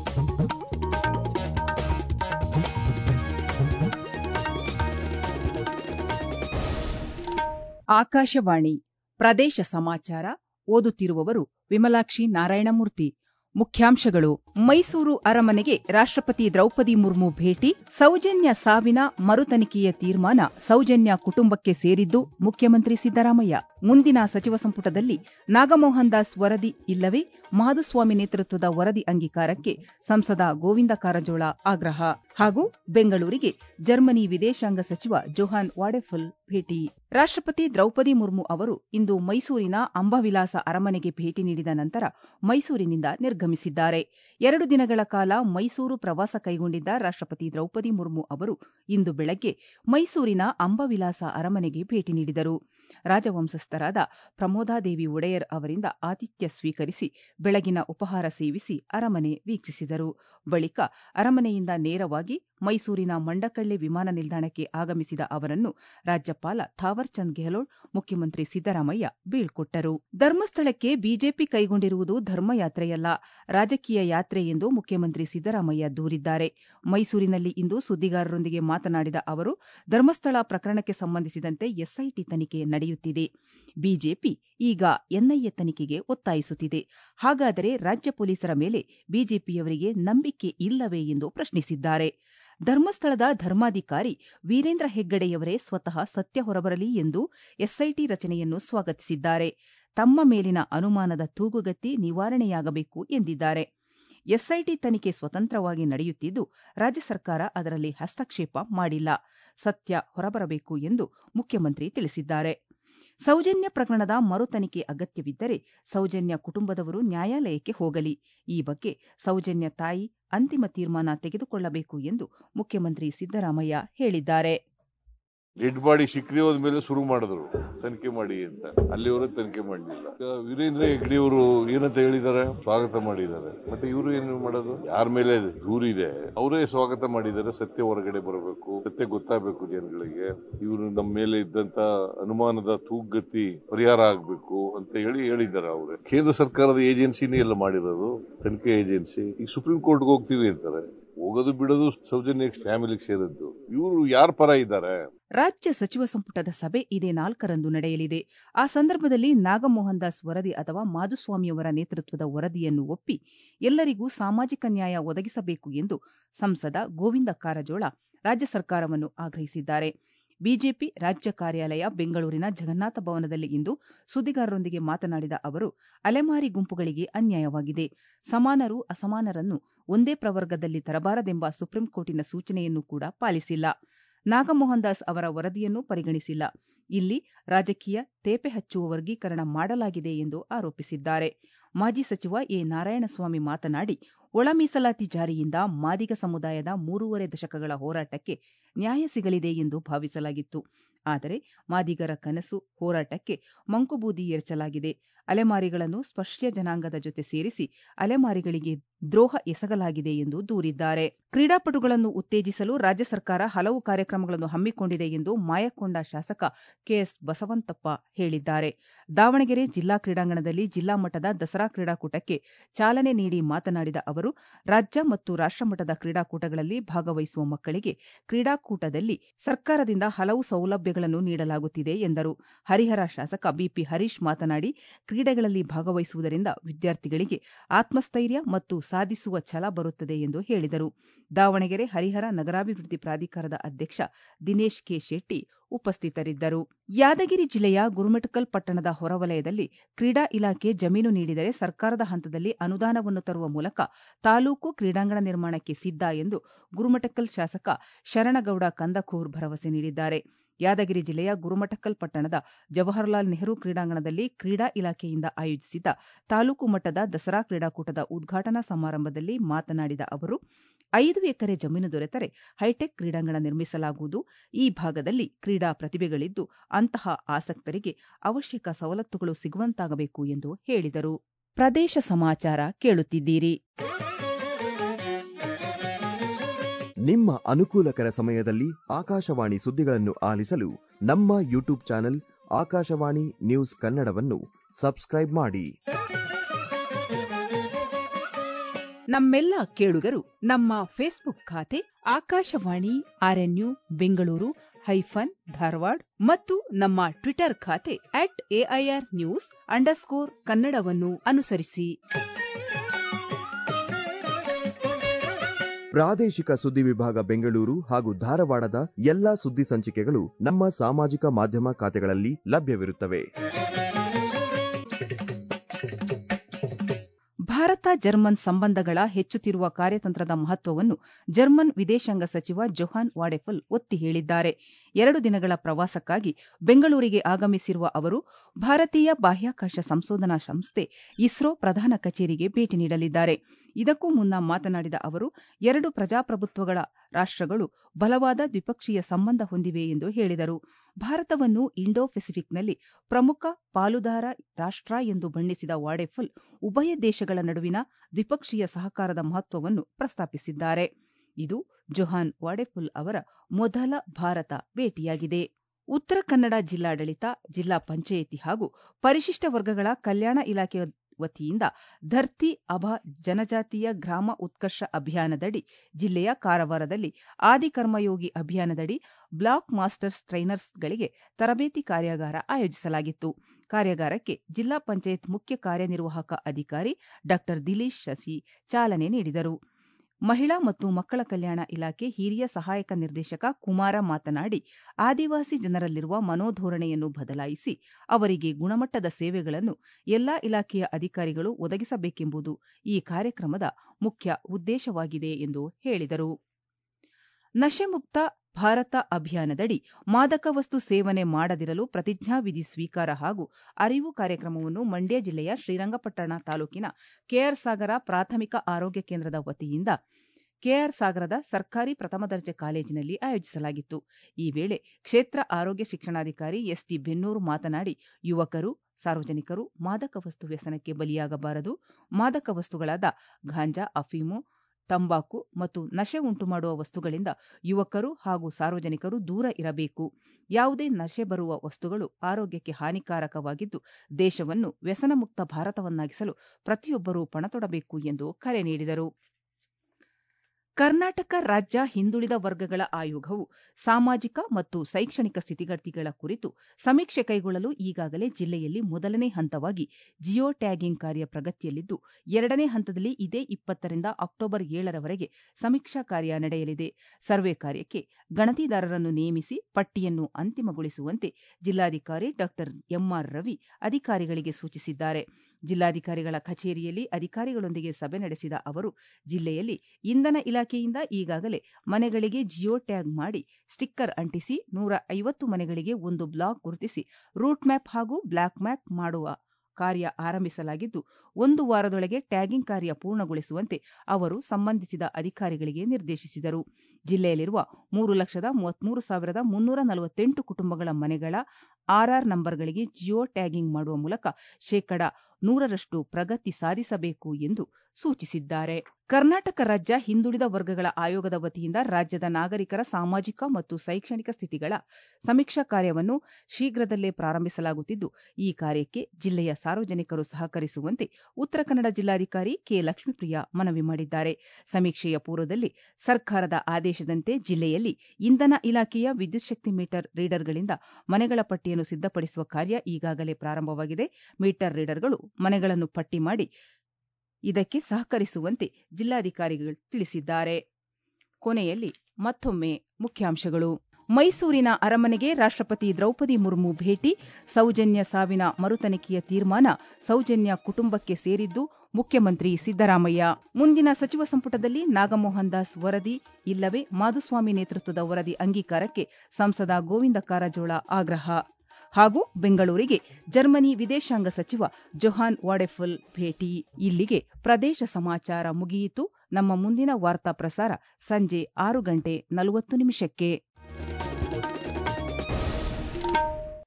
ಆಕಾಶವಾಣಿ ಪ್ರದೇಶ ಸಮಾಚಾರ ಓದುತ್ತಿರುವವರು ವಿಮಲಾಕ್ಷಿ ನಾರಾಯಣಮೂರ್ತಿ ಮುಖ್ಯಾಂಶಗಳು ಮೈಸೂರು ಅರಮನೆಗೆ ರಾಷ್ಟ್ರಪತಿ ದ್ರೌಪದಿ ಮುರ್ಮು ಭೇಟಿ ಸೌಜನ್ಯ ಸಾವಿನ ಮರುತನಿಖೆಯ ತೀರ್ಮಾನ ಸೌಜನ್ಯ ಕುಟುಂಬಕ್ಕೆ ಸೇರಿದ್ದು ಮುಖ್ಯಮಂತ್ರಿ ಸಿದ್ದರಾಮಯ್ಯ ಮುಂದಿನ ಸಚಿವ ಸಂಪುಟದಲ್ಲಿ ನಾಗಮೋಹನ್ ದಾಸ್ ವರದಿ ಇಲ್ಲವೇ ಮಾಧುಸ್ವಾಮಿ ನೇತೃತ್ವದ ವರದಿ ಅಂಗೀಕಾರಕ್ಕೆ ಸಂಸದ ಗೋವಿಂದ ಕಾರಜೋಳ ಆಗ್ರಹ ಹಾಗೂ ಬೆಂಗಳೂರಿಗೆ ಜರ್ಮನಿ ವಿದೇಶಾಂಗ ಸಚಿವ ಜೋಹಾನ್ ವಾಡೆಫುಲ್ ಭೇಟಿ ರಾಷ್ಟ್ರಪತಿ ದ್ರೌಪದಿ ಮುರ್ಮು ಅವರು ಇಂದು ಮೈಸೂರಿನ ಅಂಬಾವಿಲಾಸ ಅರಮನೆಗೆ ಭೇಟಿ ನೀಡಿದ ನಂತರ ಮೈಸೂರಿನಿಂದ ನಿರ್ಗಮಿಸಿದ್ದಾರೆ ಎರಡು ದಿನಗಳ ಕಾಲ ಮೈಸೂರು ಪ್ರವಾಸ ಕೈಗೊಂಡಿದ್ದ ರಾಷ್ಟ್ರಪತಿ ದ್ರೌಪದಿ ಮುರ್ಮು ಅವರು ಇಂದು ಬೆಳಗ್ಗೆ ಮೈಸೂರಿನ ಅಂಬಾವಿಲಾಸ ಅರಮನೆಗೆ ಭೇಟಿ ನೀಡಿದರು ರಾಜವಂಶಸ್ಥರಾದ ಪ್ರಮೋದಾದೇವಿ ಒಡೆಯರ್ ಅವರಿಂದ ಆತಿಥ್ಯ ಸ್ವೀಕರಿಸಿ ಬೆಳಗಿನ ಉಪಹಾರ ಸೇವಿಸಿ ಅರಮನೆ ವೀಕ್ಷಿಸಿದರು ಬಳಿಕ ಅರಮನೆಯಿಂದ ನೇರವಾಗಿ ಮೈಸೂರಿನ ಮಂಡಕಳ್ಳಿ ವಿಮಾನ ನಿಲ್ದಾಣಕ್ಕೆ ಆಗಮಿಸಿದ ಅವರನ್ನು ರಾಜ್ಯಪಾಲ ಥಾವರ್ಚಂದ್ ಗೆಹ್ಲೋಟ್ ಮುಖ್ಯಮಂತ್ರಿ ಸಿದ್ದರಾಮಯ್ಯ ಬೀಳ್ಕೊಟ್ಟರು ಧರ್ಮಸ್ಥಳಕ್ಕೆ ಬಿಜೆಪಿ ಕೈಗೊಂಡಿರುವುದು ಧರ್ಮಯಾತ್ರೆಯಲ್ಲ ರಾಜಕೀಯ ಯಾತ್ರೆ ಎಂದು ಮುಖ್ಯಮಂತ್ರಿ ಸಿದ್ದರಾಮಯ್ಯ ದೂರಿದ್ದಾರೆ ಮೈಸೂರಿನಲ್ಲಿ ಇಂದು ಸುದ್ದಿಗಾರರೊಂದಿಗೆ ಮಾತನಾಡಿದ ಅವರು ಧರ್ಮಸ್ಥಳ ಪ್ರಕರಣಕ್ಕೆ ಸಂಬಂಧಿಸಿದಂತೆ ಎಸ್ಐಟಿ ತನಿಖೆ ನಡೆಯುತ್ತಿದೆ ಬಿಜೆಪಿ ಈಗ ಎನ್ಐಎ ತನಿಖೆಗೆ ಒತ್ತಾಯಿಸುತ್ತಿದೆ ಹಾಗಾದರೆ ರಾಜ್ಯ ಪೊಲೀಸರ ಮೇಲೆ ಬಿಜೆಪಿಯವರಿಗೆ ನಂಬಿಕೆ ಇಲ್ಲವೇ ಎಂದು ಪ್ರಶ್ನಿಸಿದ್ದಾರೆ ಧರ್ಮಸ್ಥಳದ ಧರ್ಮಾಧಿಕಾರಿ ವೀರೇಂದ್ರ ಹೆಗ್ಗಡೆಯವರೇ ಸ್ವತಃ ಸತ್ಯ ಹೊರಬರಲಿ ಎಂದು ಎಸ್ಐಟಿ ರಚನೆಯನ್ನು ಸ್ವಾಗತಿಸಿದ್ದಾರೆ ತಮ್ಮ ಮೇಲಿನ ಅನುಮಾನದ ತೂಗುಗತ್ತಿ ನಿವಾರಣೆಯಾಗಬೇಕು ಎಂದಿದ್ದಾರೆ ಎಸ್ಐಟಿ ತನಿಖೆ ಸ್ವತಂತ್ರವಾಗಿ ನಡೆಯುತ್ತಿದ್ದು ರಾಜ್ಯ ಸರ್ಕಾರ ಅದರಲ್ಲಿ ಹಸ್ತಕ್ಷೇಪ ಮಾಡಿಲ್ಲ ಸತ್ಯ ಹೊರಬರಬೇಕು ಎಂದು ಮುಖ್ಯಮಂತ್ರಿ ತಿಳಿಸಿದ್ದಾರೆ ಸೌಜನ್ಯ ಪ್ರಕರಣದ ಮರು ತನಿಖೆ ಅಗತ್ಯವಿದ್ದರೆ ಸೌಜನ್ಯ ಕುಟುಂಬದವರು ನ್ಯಾಯಾಲಯಕ್ಕೆ ಹೋಗಲಿ ಈ ಬಗ್ಗೆ ಸೌಜನ್ಯ ತಾಯಿ ಅಂತಿಮ ತೀರ್ಮಾನ ತೆಗೆದುಕೊಳ್ಳಬೇಕು ಎಂದು ಮುಖ್ಯಮಂತ್ರಿ ಸಿದ್ದರಾಮಯ್ಯ ಹೇಳಿದ್ದಾರೆ ಡೆಡ್ ಬಾಡಿ ಸಿಕ್ಕದೆ ಹೋದ್ಮೇಲೆ ಶುರು ಮಾಡಿದ್ರು ತನಿಖೆ ಮಾಡಿ ಅಂತ ಅಲ್ಲಿವರೆಗೆ ತನಿಖೆ ಮಾಡಲಿಲ್ಲ ವೀರೇಂದ್ರ ಹೆಗ್ಗಡಿ ಅವರು ಏನಂತ ಹೇಳಿದ್ದಾರೆ ಸ್ವಾಗತ ಮಾಡಿದ್ದಾರೆ ಮತ್ತೆ ಇವರು ಏನು ಮಾಡೋದು ಯಾರ ಮೇಲೆ ದೂರಿದೆ ಅವರೇ ಸ್ವಾಗತ ಮಾಡಿದ್ದಾರೆ ಸತ್ಯ ಹೊರಗಡೆ ಬರಬೇಕು ಸತ್ಯ ಗೊತ್ತಾಗಬೇಕು ಜನಗಳಿಗೆ ಇವರು ನಮ್ಮ ಮೇಲೆ ಇದ್ದಂತ ಅನುಮಾನದ ತೂಗತಿ ಪರಿಹಾರ ಆಗಬೇಕು ಅಂತ ಹೇಳಿ ಹೇಳಿದ್ದಾರೆ ಅವರೇ ಕೇಂದ್ರ ಸರ್ಕಾರದ ಏಜೆನ್ಸಿನೇ ಎಲ್ಲ ಮಾಡಿರೋದು ತನಿಖೆ ಏಜೆನ್ಸಿ ಈಗ ಸುಪ್ರೀಂ ಕೋರ್ಟ್ಗೆ ಹೋಗ್ತೀವಿ ಅಂತಾರೆ ಹೋಗೋದು ಬಿಡೋದು ಸೌಜನ್ಯ ಫ್ಯಾಮಿಲಿಗೆ ಸೇರಿದ್ದು ಇವರು ಯಾರ ಪರ ಇದ್ದಾರೆ ರಾಜ್ಯ ಸಚಿವ ಸಂಪುಟದ ಸಭೆ ಇದೇ ನಾಲ್ಕರಂದು ನಡೆಯಲಿದೆ ಆ ಸಂದರ್ಭದಲ್ಲಿ ನಾಗಮೋಹನ್ ದಾಸ್ ವರದಿ ಅಥವಾ ಮಾಧುಸ್ವಾಮಿಯವರ ನೇತೃತ್ವದ ವರದಿಯನ್ನು ಒಪ್ಪಿ ಎಲ್ಲರಿಗೂ ಸಾಮಾಜಿಕ ನ್ಯಾಯ ಒದಗಿಸಬೇಕು ಎಂದು ಸಂಸದ ಗೋವಿಂದ ಕಾರಜೋಳ ರಾಜ್ಯ ಸರ್ಕಾರವನ್ನು ಆಗ್ರಹಿಸಿದ್ದಾರೆ ಬಿಜೆಪಿ ರಾಜ್ಯ ಕಾರ್ಯಾಲಯ ಬೆಂಗಳೂರಿನ ಜಗನ್ನಾಥ ಭವನದಲ್ಲಿ ಇಂದು ಸುದ್ದಿಗಾರರೊಂದಿಗೆ ಮಾತನಾಡಿದ ಅವರು ಅಲೆಮಾರಿ ಗುಂಪುಗಳಿಗೆ ಅನ್ಯಾಯವಾಗಿದೆ ಸಮಾನರು ಅಸಮಾನರನ್ನು ಒಂದೇ ಪ್ರವರ್ಗದಲ್ಲಿ ತರಬಾರದೆಂಬ ಸುಪ್ರೀಂ ಕೋರ್ಟಿನ ಸೂಚನೆಯನ್ನು ಕೂಡ ಪಾಲಿಸಿಲ್ಲ ನಾಗಮೋಹನ್ ದಾಸ್ ಅವರ ವರದಿಯನ್ನು ಪರಿಗಣಿಸಿಲ್ಲ ಇಲ್ಲಿ ರಾಜಕೀಯ ತೇಪೆ ಹಚ್ಚುವ ವರ್ಗೀಕರಣ ಮಾಡಲಾಗಿದೆ ಎಂದು ಆರೋಪಿಸಿದ್ದಾರೆ ಮಾಜಿ ಸಚಿವ ಎ ನಾರಾಯಣಸ್ವಾಮಿ ಮಾತನಾಡಿ ಒಳ ಮೀಸಲಾತಿ ಜಾರಿಯಿಂದ ಮಾದಿಗ ಸಮುದಾಯದ ಮೂರೂವರೆ ದಶಕಗಳ ಹೋರಾಟಕ್ಕೆ ನ್ಯಾಯ ಸಿಗಲಿದೆ ಎಂದು ಭಾವಿಸಲಾಗಿತ್ತು ಆದರೆ ಮಾದಿಗರ ಕನಸು ಹೋರಾಟಕ್ಕೆ ಮಂಕುಬೂದಿ ಎರಚಲಾಗಿದೆ ಅಲೆಮಾರಿಗಳನ್ನು ಸ್ಪರ್ಶ್ಯ ಜನಾಂಗದ ಜೊತೆ ಸೇರಿಸಿ ಅಲೆಮಾರಿಗಳಿಗೆ ದ್ರೋಹ ಎಸಗಲಾಗಿದೆ ಎಂದು ದೂರಿದ್ದಾರೆ ಕ್ರೀಡಾಪಟುಗಳನ್ನು ಉತ್ತೇಜಿಸಲು ರಾಜ್ಯ ಸರ್ಕಾರ ಹಲವು ಕಾರ್ಯಕ್ರಮಗಳನ್ನು ಹಮ್ಮಿಕೊಂಡಿದೆ ಎಂದು ಮಾಯಕೊಂಡ ಶಾಸಕ ಕೆಎಸ್ ಬಸವಂತಪ್ಪ ಹೇಳಿದ್ದಾರೆ ದಾವಣಗೆರೆ ಜಿಲ್ಲಾ ಕ್ರೀಡಾಂಗಣದಲ್ಲಿ ಜಿಲ್ಲಾ ಮಟ್ಟದ ದಸರಾ ಕ್ರೀಡಾಕೂಟಕ್ಕೆ ಚಾಲನೆ ನೀಡಿ ಮಾತನಾಡಿದ ಅವರು ರಾಜ್ಯ ಮತ್ತು ರಾಷ್ಟ್ರಮಟ್ಟದ ಕ್ರೀಡಾಕೂಟಗಳಲ್ಲಿ ಭಾಗವಹಿಸುವ ಮಕ್ಕಳಿಗೆ ಕ್ರೀಡಾಕೂಟದಲ್ಲಿ ಸರ್ಕಾರದಿಂದ ಹಲವು ಸೌಲಭ್ಯಗಳನ್ನು ನೀಡಲಾಗುತ್ತಿದೆ ಎಂದರು ಹರಿಹರ ಶಾಸಕ ಬಿಪಿ ಹರೀಶ್ ಮಾತನಾಡಿ ಕ್ರೀಡೆಗಳಲ್ಲಿ ಭಾಗವಹಿಸುವುದರಿಂದ ವಿದ್ಯಾರ್ಥಿಗಳಿಗೆ ಆತ್ಮಸ್ಥೈರ್ಯ ಮತ್ತು ಸಾಧಿಸುವ ಛಲ ಬರುತ್ತದೆ ಎಂದು ಹೇಳಿದರು ದಾವಣಗೆರೆ ಹರಿಹರ ನಗರಾಭಿವೃದ್ಧಿ ಪ್ರಾಧಿಕಾರದ ಅಧ್ಯಕ್ಷ ದಿನೇಶ್ ಕೆ ಶೆಟ್ಟಿ ಉಪಸ್ಥಿತರಿದ್ದರು ಯಾದಗಿರಿ ಜಿಲ್ಲೆಯ ಗುರುಮಿಠಕಲ್ ಪಟ್ಟಣದ ಹೊರವಲಯದಲ್ಲಿ ಕ್ರೀಡಾ ಇಲಾಖೆ ಜಮೀನು ನೀಡಿದರೆ ಸರ್ಕಾರದ ಹಂತದಲ್ಲಿ ಅನುದಾನವನ್ನು ತರುವ ಮೂಲಕ ತಾಲೂಕು ಕ್ರೀಡಾಂಗಣ ನಿರ್ಮಾಣಕ್ಕೆ ಸಿದ್ಧ ಎಂದು ಗುರುಮಠಕಲ್ ಶಾಸಕ ಶರಣಗೌಡ ಕಂದಕೂರ್ ಭರವಸೆ ನೀಡಿದ್ದಾರೆ ಯಾದಗಿರಿ ಜಿಲ್ಲೆಯ ಗುರುಮಠಕಲ್ ಪಟ್ಟಣದ ಜವಾಹರಲಾಲ್ ನೆಹರು ಕ್ರೀಡಾಂಗಣದಲ್ಲಿ ಕ್ರೀಡಾ ಇಲಾಖೆಯಿಂದ ಆಯೋಜಿಸಿದ್ದ ತಾಲೂಕು ಮಟ್ಟದ ದಸರಾ ಕ್ರೀಡಾಕೂಟದ ಉದ್ಘಾಟನಾ ಸಮಾರಂಭದಲ್ಲಿ ಮಾತನಾಡಿದ ಅವರು ಐದು ಎಕರೆ ಜಮೀನು ದೊರೆತರೆ ಹೈಟೆಕ್ ಕ್ರೀಡಾಂಗಣ ನಿರ್ಮಿಸಲಾಗುವುದು ಈ ಭಾಗದಲ್ಲಿ ಕ್ರೀಡಾ ಪ್ರತಿಭೆಗಳಿದ್ದು ಅಂತಹ ಆಸಕ್ತರಿಗೆ ಅವಶ್ಯಕ ಸವಲತ್ತುಗಳು ಸಿಗುವಂತಾಗಬೇಕು ಎಂದು ಹೇಳಿದರು ಪ್ರದೇಶ ಸಮಾಚಾರ ಕೇಳುತ್ತಿದ್ದೀರಿ ನಿಮ್ಮ ಅನುಕೂಲಕರ ಸಮಯದಲ್ಲಿ ಆಕಾಶವಾಣಿ ಸುದ್ದಿಗಳನ್ನು ಆಲಿಸಲು ನಮ್ಮ ಯೂಟ್ಯೂಬ್ ಚಾನೆಲ್ ಆಕಾಶವಾಣಿ ನ್ಯೂಸ್ ಕನ್ನಡವನ್ನು ಸಬ್ಸ್ಕ್ರೈಬ್ ಮಾಡಿ ನಮ್ಮೆಲ್ಲ ಕೇಳುಗರು ನಮ್ಮ ಫೇಸ್ಬುಕ್ ಖಾತೆ ಆಕಾಶವಾಣಿ ಆರ್ಎನ್ಯು ಬೆಂಗಳೂರು ಹೈಫನ್ ಧಾರವಾಡ ಮತ್ತು ನಮ್ಮ ಟ್ವಿಟರ್ ಖಾತೆ ಅಟ್ ಎಐಆರ್ ನ್ಯೂಸ್ ಅಂಡರ್ಸ್ಕೋರ್ ಕನ್ನಡವನ್ನು ಅನುಸರಿಸಿ ಪ್ರಾದೇಶಿಕ ಸುದ್ದಿ ವಿಭಾಗ ಬೆಂಗಳೂರು ಹಾಗೂ ಧಾರವಾಡದ ಎಲ್ಲಾ ಸುದ್ದಿ ಸಂಚಿಕೆಗಳು ನಮ್ಮ ಸಾಮಾಜಿಕ ಮಾಧ್ಯಮ ಖಾತೆಗಳಲ್ಲಿ ಲಭ್ಯವಿರುತ್ತವೆ ಭಾರತ ಜರ್ಮನ್ ಸಂಬಂಧಗಳ ಹೆಚ್ಚುತ್ತಿರುವ ಕಾರ್ಯತಂತ್ರದ ಮಹತ್ವವನ್ನು ಜರ್ಮನ್ ವಿದೇಶಾಂಗ ಸಚಿವ ಜೊಹಾನ್ ವಾಡೆಫಲ್ ಒತ್ತಿ ಹೇಳಿದ್ದಾರೆ ಎರಡು ದಿನಗಳ ಪ್ರವಾಸಕ್ಕಾಗಿ ಬೆಂಗಳೂರಿಗೆ ಆಗಮಿಸಿರುವ ಅವರು ಭಾರತೀಯ ಬಾಹ್ಯಾಕಾಶ ಸಂಶೋಧನಾ ಸಂಸ್ಥೆ ಇಸ್ರೋ ಪ್ರಧಾನ ಕಚೇರಿಗೆ ಭೇಟಿ ನೀಡಲಿದ್ದಾರೆ ಇದಕ್ಕೂ ಮುನ್ನ ಮಾತನಾಡಿದ ಅವರು ಎರಡು ಪ್ರಜಾಪ್ರಭುತ್ವಗಳ ರಾಷ್ಟ್ರಗಳು ಬಲವಾದ ದ್ವಿಪಕ್ಷೀಯ ಸಂಬಂಧ ಹೊಂದಿವೆ ಎಂದು ಹೇಳಿದರು ಭಾರತವನ್ನು ಇಂಡೋ ಪೆಸಿಫಿಕ್ನಲ್ಲಿ ಪ್ರಮುಖ ಪಾಲುದಾರ ರಾಷ್ಟ್ರ ಎಂದು ಬಣ್ಣಿಸಿದ ವಾಡೆಫಲ್ ಉಭಯ ದೇಶಗಳ ನಡುವಿನ ದ್ವಿಪಕ್ಷೀಯ ಸಹಕಾರದ ಮಹತ್ವವನ್ನು ಪ್ರಸ್ತಾಪಿಸಿದ್ದಾರೆ ಇದು ಜೊಹಾನ್ ವಾಡೆಫುಲ್ ಅವರ ಮೊದಲ ಭಾರತ ಭೇಟಿಯಾಗಿದೆ ಉತ್ತರ ಕನ್ನಡ ಜಿಲ್ಲಾಡಳಿತ ಜಿಲ್ಲಾ ಪಂಚಾಯಿತಿ ಹಾಗೂ ಪರಿಶಿಷ್ಟ ವರ್ಗಗಳ ಕಲ್ಯಾಣ ಇಲಾಖೆ ವತಿಯಿಂದ ಧರ್ತಿ ಅಭ ಜನಜಾತಿಯ ಗ್ರಾಮ ಉತ್ಕರ್ಷ ಅಭಿಯಾನದಡಿ ಜಿಲ್ಲೆಯ ಕಾರವಾರದಲ್ಲಿ ಆದಿಕರ್ಮಯೋಗಿ ಅಭಿಯಾನದಡಿ ಬ್ಲಾಕ್ ಮಾಸ್ಟರ್ಸ್ ಟ್ರೈನರ್ಸ್ಗಳಿಗೆ ತರಬೇತಿ ಕಾರ್ಯಾಗಾರ ಆಯೋಜಿಸಲಾಗಿತ್ತು ಕಾರ್ಯಾಗಾರಕ್ಕೆ ಜಿಲ್ಲಾ ಪಂಚಾಯತ್ ಮುಖ್ಯ ಕಾರ್ಯನಿರ್ವಾಹಕ ಅಧಿಕಾರಿ ಡಾ ದಿಲೀಶ್ ಶಶಿ ಚಾಲನೆ ನೀಡಿದರು ಮಹಿಳಾ ಮತ್ತು ಮಕ್ಕಳ ಕಲ್ಯಾಣ ಇಲಾಖೆ ಹಿರಿಯ ಸಹಾಯಕ ನಿರ್ದೇಶಕ ಕುಮಾರ ಮಾತನಾಡಿ ಆದಿವಾಸಿ ಜನರಲ್ಲಿರುವ ಮನೋಧೋರಣೆಯನ್ನು ಬದಲಾಯಿಸಿ ಅವರಿಗೆ ಗುಣಮಟ್ಟದ ಸೇವೆಗಳನ್ನು ಎಲ್ಲಾ ಇಲಾಖೆಯ ಅಧಿಕಾರಿಗಳು ಒದಗಿಸಬೇಕೆಂಬುದು ಈ ಕಾರ್ಯಕ್ರಮದ ಮುಖ್ಯ ಉದ್ದೇಶವಾಗಿದೆ ಎಂದು ಹೇಳಿದರು ನಶೆಮುಕ್ತ ಭಾರತ ಅಭಿಯಾನದಡಿ ಮಾದಕ ವಸ್ತು ಸೇವನೆ ಮಾಡದಿರಲು ಪ್ರತಿಜ್ಞಾವಿಧಿ ಸ್ವೀಕಾರ ಹಾಗೂ ಅರಿವು ಕಾರ್ಯಕ್ರಮವನ್ನು ಮಂಡ್ಯ ಜಿಲ್ಲೆಯ ಶ್ರೀರಂಗಪಟ್ಟಣ ತಾಲೂಕಿನ ಕೆಆರ್ ಸಾಗರ ಪ್ರಾಥಮಿಕ ಆರೋಗ್ಯ ಕೇಂದ್ರದ ವತಿಯಿಂದ ಕೆಆರ್ ಸಾಗರದ ಸರ್ಕಾರಿ ಪ್ರಥಮ ದರ್ಜೆ ಕಾಲೇಜಿನಲ್ಲಿ ಆಯೋಜಿಸಲಾಗಿತ್ತು ಈ ವೇಳೆ ಕ್ಷೇತ್ರ ಆರೋಗ್ಯ ಶಿಕ್ಷಣಾಧಿಕಾರಿ ಎಸ್ಟಿ ಬೆನ್ನೂರು ಮಾತನಾಡಿ ಯುವಕರು ಸಾರ್ವಜನಿಕರು ಮಾದಕ ವಸ್ತು ವ್ಯಸನಕ್ಕೆ ಬಲಿಯಾಗಬಾರದು ಮಾದಕ ವಸ್ತುಗಳಾದ ಗಾಂಜಾ ಅಫೀಮು ತಂಬಾಕು ಮತ್ತು ನಶೆ ಉಂಟುಮಾಡುವ ವಸ್ತುಗಳಿಂದ ಯುವಕರು ಹಾಗೂ ಸಾರ್ವಜನಿಕರು ದೂರ ಇರಬೇಕು ಯಾವುದೇ ನಶೆ ಬರುವ ವಸ್ತುಗಳು ಆರೋಗ್ಯಕ್ಕೆ ಹಾನಿಕಾರಕವಾಗಿದ್ದು ದೇಶವನ್ನು ವ್ಯಸನಮುಕ್ತ ಭಾರತವನ್ನಾಗಿಸಲು ಪ್ರತಿಯೊಬ್ಬರೂ ಪಣತೊಡಬೇಕು ಎಂದು ಕರೆ ನೀಡಿದರು ಕರ್ನಾಟಕ ರಾಜ್ಯ ಹಿಂದುಳಿದ ವರ್ಗಗಳ ಆಯೋಗವು ಸಾಮಾಜಿಕ ಮತ್ತು ಶೈಕ್ಷಣಿಕ ಸ್ಥಿತಿಗತಿಗಳ ಕುರಿತು ಸಮೀಕ್ಷೆ ಕೈಗೊಳ್ಳಲು ಈಗಾಗಲೇ ಜಿಲ್ಲೆಯಲ್ಲಿ ಮೊದಲನೇ ಹಂತವಾಗಿ ಜಿಯೋ ಟ್ಯಾಗಿಂಗ್ ಕಾರ್ಯ ಪ್ರಗತಿಯಲ್ಲಿದ್ದು ಎರಡನೇ ಹಂತದಲ್ಲಿ ಇದೇ ಇಪ್ಪತ್ತರಿಂದ ಅಕ್ಟೋಬರ್ ಏಳರವರೆಗೆ ಸಮೀಕ್ಷಾ ಕಾರ್ಯ ನಡೆಯಲಿದೆ ಸರ್ವೆ ಕಾರ್ಯಕ್ಕೆ ಗಣತಿದಾರರನ್ನು ನೇಮಿಸಿ ಪಟ್ಟಿಯನ್ನು ಅಂತಿಮಗೊಳಿಸುವಂತೆ ಜಿಲ್ಲಾಧಿಕಾರಿ ಡಾ ಎಂಆರ್ ರವಿ ಅಧಿಕಾರಿಗಳಿಗೆ ಸೂಚಿಸಿದ್ದಾರೆ ಜಿಲ್ಲಾಧಿಕಾರಿಗಳ ಕಚೇರಿಯಲ್ಲಿ ಅಧಿಕಾರಿಗಳೊಂದಿಗೆ ಸಭೆ ನಡೆಸಿದ ಅವರು ಜಿಲ್ಲೆಯಲ್ಲಿ ಇಂಧನ ಇಲಾಖೆಯಿಂದ ಈಗಾಗಲೇ ಮನೆಗಳಿಗೆ ಜಿಯೋ ಟ್ಯಾಗ್ ಮಾಡಿ ಸ್ಟಿಕ್ಕರ್ ಅಂಟಿಸಿ ನೂರ ಐವತ್ತು ಮನೆಗಳಿಗೆ ಒಂದು ಬ್ಲಾಕ್ ಗುರುತಿಸಿ ರೂಟ್ ಮ್ಯಾಪ್ ಹಾಗೂ ಬ್ಲಾಕ್ ಮ್ಯಾಪ್ ಮಾಡುವ ಕಾರ್ಯ ಆರಂಭಿಸಲಾಗಿದ್ದು ಒಂದು ವಾರದೊಳಗೆ ಟ್ಯಾಗಿಂಗ್ ಕಾರ್ಯ ಪೂರ್ಣಗೊಳಿಸುವಂತೆ ಅವರು ಸಂಬಂಧಿಸಿದ ಅಧಿಕಾರಿಗಳಿಗೆ ನಿರ್ದೇಶಿಸಿದರು ಜಿಲ್ಲೆಯಲ್ಲಿರುವ ಮೂರು ಲಕ್ಷದ ಮೂವತ್ಮೂರು ಸಾವಿರದ ಮುನ್ನೂರ ನಲವತ್ತೆಂಟು ಕುಟುಂಬಗಳ ಮನೆಗಳ ಆರ್ಆರ್ ನಂಬರ್ಗಳಿಗೆ ಜಿಯೋ ಟ್ಯಾಗಿಂಗ್ ಮಾಡುವ ಮೂಲಕ ಶೇಕಡ ನೂರರಷ್ಟು ಪ್ರಗತಿ ಸಾಧಿಸಬೇಕು ಎಂದು ಸೂಚಿಸಿದ್ದಾರೆ ಕರ್ನಾಟಕ ರಾಜ್ಯ ಹಿಂದುಳಿದ ವರ್ಗಗಳ ಆಯೋಗದ ವತಿಯಿಂದ ರಾಜ್ಯದ ನಾಗರಿಕರ ಸಾಮಾಜಿಕ ಮತ್ತು ಶೈಕ್ಷಣಿಕ ಸ್ಥಿತಿಗಳ ಸಮೀಕ್ಷಾ ಕಾರ್ಯವನ್ನು ಶೀಘ್ರದಲ್ಲೇ ಪ್ರಾರಂಭಿಸಲಾಗುತ್ತಿದ್ದು ಈ ಕಾರ್ಯಕ್ಕೆ ಜಿಲ್ಲೆಯ ಸಾರ್ವಜನಿಕರು ಸಹಕರಿಸುವಂತೆ ಉತ್ತರ ಕನ್ನಡ ಜಿಲ್ಲಾಧಿಕಾರಿ ಕೆ ಲಕ್ಷ್ಮೀಪ್ರಿಯಾ ಮನವಿ ಮಾಡಿದ್ದಾರೆ ಸಮೀಕ್ಷೆಯ ಪೂರ್ವದಲ್ಲಿ ಸರ್ಕಾರದ ಆದೇಶದಂತೆ ಜಿಲ್ಲೆಯಲ್ಲಿ ಇಂಧನ ಇಲಾಖೆಯ ವಿದ್ಯುತ್ ಶಕ್ತಿ ಮೀಟರ್ ರೀಡರ್ಗಳಿಂದ ಮನೆಗಳ ಪಟ್ಟಿಯನ್ನು ಸಿದ್ಧಪಡಿಸುವ ಕಾರ್ಯ ಈಗಾಗಲೇ ಪ್ರಾರಂಭವಾಗಿದೆ ಮೀಟರ್ ರೀಡರ್ಗಳು ಮನೆಗಳನ್ನು ಪಟ್ಟಿ ಮಾಡಿ ಇದಕ್ಕೆ ಸಹಕರಿಸುವಂತೆ ಜಿಲ್ಲಾಧಿಕಾರಿಗಳು ತಿಳಿಸಿದ್ದಾರೆ ಕೊನೆಯಲ್ಲಿ ಮತ್ತೊಮ್ಮೆ ಮುಖ್ಯಾಂಶಗಳು ಮೈಸೂರಿನ ಅರಮನೆಗೆ ರಾಷ್ಟ್ರಪತಿ ದ್ರೌಪದಿ ಮುರ್ಮು ಭೇಟಿ ಸೌಜನ್ಯ ಸಾವಿನ ಮರುತನಿಖೆಯ ತೀರ್ಮಾನ ಸೌಜನ್ಯ ಕುಟುಂಬಕ್ಕೆ ಸೇರಿದ್ದು ಮುಖ್ಯಮಂತ್ರಿ ಸಿದ್ದರಾಮಯ್ಯ ಮುಂದಿನ ಸಚಿವ ಸಂಪುಟದಲ್ಲಿ ನಾಗಮೋಹನ್ ದಾಸ್ ವರದಿ ಇಲ್ಲವೇ ಮಾಧುಸ್ವಾಮಿ ನೇತೃತ್ವದ ವರದಿ ಅಂಗೀಕಾರಕ್ಕೆ ಸಂಸದ ಗೋವಿಂದ ಕಾರಜೋಳ ಆಗ್ರಹ ಹಾಗೂ ಬೆಂಗಳೂರಿಗೆ ಜರ್ಮನಿ ವಿದೇಶಾಂಗ ಸಚಿವ ಜೊಹಾನ್ ವಾಡೆಫುಲ್ ಭೇಟಿ ಇಲ್ಲಿಗೆ ಪ್ರದೇಶ ಸಮಾಚಾರ ಮುಗಿಯಿತು ನಮ್ಮ ಮುಂದಿನ ವಾರ್ತಾ ಪ್ರಸಾರ ಸಂಜೆ ಆರು ಗಂಟೆ ನಲವತ್ತು ನಿಮಿಷಕ್ಕೆ